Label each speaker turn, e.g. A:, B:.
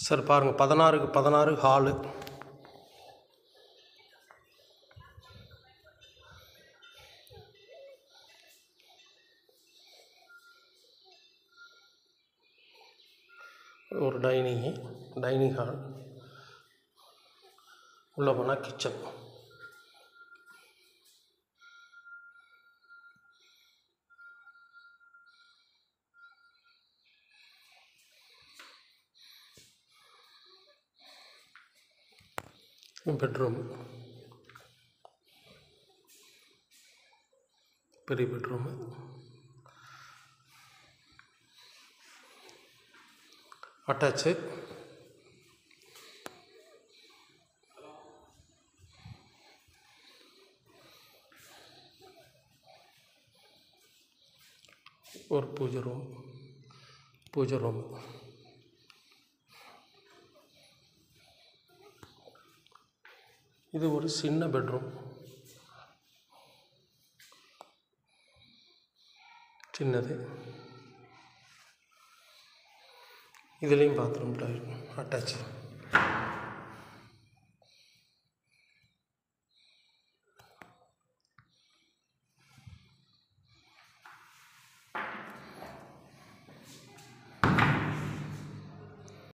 A: sir பாருங்கள் பதினாறுக்கு பதினாறு ஹாலு ஒரு டைனிங்கு டைனிங் ஹால் உள்ளே போனால் கிச்சன் பெட்ரூம் பெரிய பெட்ரூமு அட்டாச்சு ஒரு பூஜை ரூம் பூஜை ரூம் இது ஒரு சின்ன பெட்ரூம் சின்னது இதுலேயும் பாத்ரூம் டாய்லெட் அட்டாச்